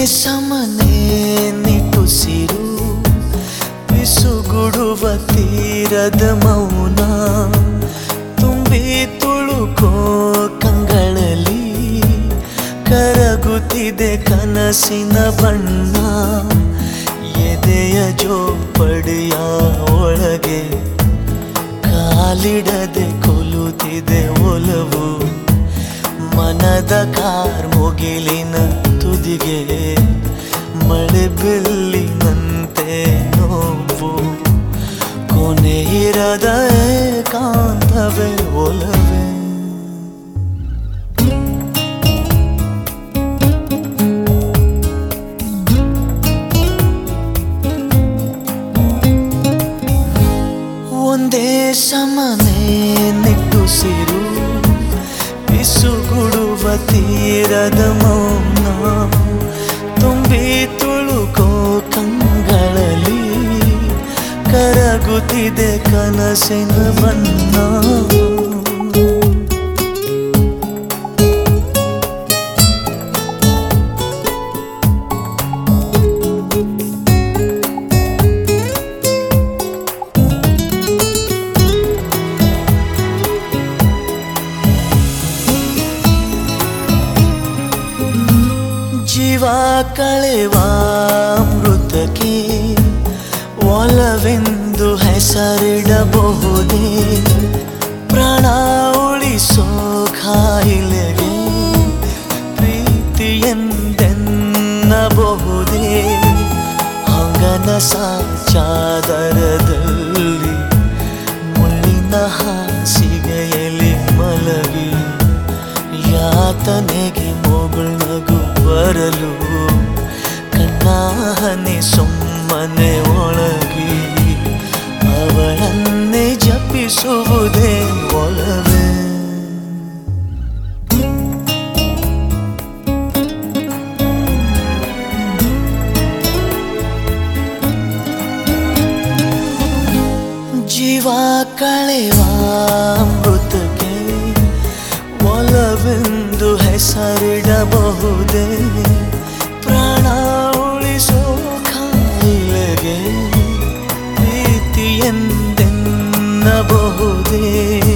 ಸಮನೆ ನಿಟ್ಟುಸಿರು ಬಿಸುಗುಡುವ ತೀರದ ಮೌನ ತುಂಬಿ ತುಳುಕೋ ಕಂಗಳಲ್ಲಿ ಕರಗುತ್ತಿದೆ ಕನಸಿನ ಬಣ್ಣ ಎದೆಯ ಜೋಪಡಿಯ ಒಳಗೆ ಕಾಲಿಡದೆ ಕೊಲುತ್ತಿದೆ ಒಲವು ಮನದ ಕಾರ್ ಮುಗಿಲಿನ ತುದಿಗೆ ಮಳೆ ಬಿಲ್ಲಿನಂತೆ ನೋವು ಕೊನೆ ಇರದ ಕಾಂತವೇ ಒಲವೇ ಒಂದೇ ಸಮನೆ ನಿಟ್ಟುಸಿರು ಬಿಸುಗುಡುವ ತೀರದ ಮೌನ ತುಂಬಿ ತುಳುಕೋ ಕಂಗಳಲ್ಲಿ ಕರಗುತ್ತಿದೆ ಕನಸಿನ ಬಣ್ಣ ಜೀವ ಕಳೆವ ಮೃತಕ್ಕೆ ಒಲವೆಂದು ಹೆಸರಿಡಬಹುದೇ ಪ್ರಾಣ ಉಳಿಸೋ ಕಾಯಿಲೆಗೆ ಪ್ರೀತಿಯೆಂದೆನ್ನಬಹುದೇ ಅಂಗನ ಸಾಚಾದರದಲ್ಲಿ ಮುಳ್ಳಿನ ಹಾಸಿಗೆಯಲ್ಲಿ ಮಲಗಿ ಯಾತನೆಗೆ ಮೊಗಳನಗು ಬರಲು ಕಣ್ಣಾಹನೆ ಸುಮ್ಮನೆ ಒಳಗಿ ಅವಳನ್ನೇ ಜಪಿಸುವುದೇ ಒಲವೇ ಜೀವ ಕಳೆವ ಮೃತಕ್ಕೆ ಒಲವೆಂದು ಹೆಸರಿಡಬಹುದೇ ಪ್ರಾಣ ಉಳಿಸೋ ಕಾಯಿಲೆಗೆ ಪ್ರೀತಿಯೆಂದೆನ್ನಬಹುದೇ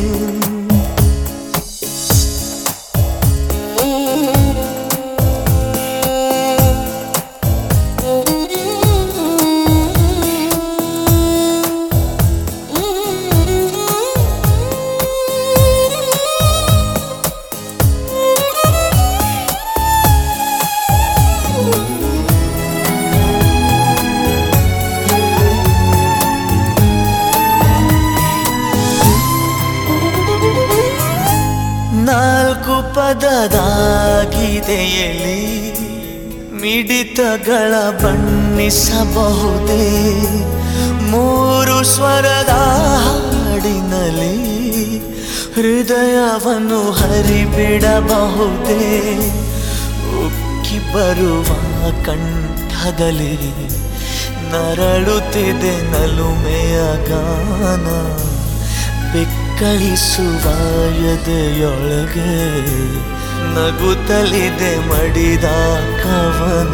ನಾಲ್ಕು ಪದದ ಗೀತೆಯಲ್ಲಿ ಮಿಡಿತಗಳ ಬಣ್ಣಿಸಬಹುದೇ ಮೂರು ಸ್ವರದ ಹಾಡಿನಲ್ಲಿ ಹೃದಯವನ್ನು ಹರಿಬಿಡಬಹುದೇ ಉಕ್ಕಿ ಬರುವ ಕಂಠದಲ್ಲಿ ನರಳುತ್ತಿದೆ ನಲುಮೆಯ ಗಾನ ಬೆಕ್ಕಳಿಸುವ ಎದೆಯೊಳಗೆ ನಗುತ್ತಲಿದೆ ಮಡಿದ ಕವನ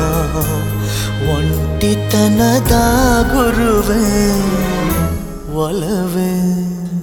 ಒಂಟಿತನದ ಗುರುವೇ ಒಲವೇ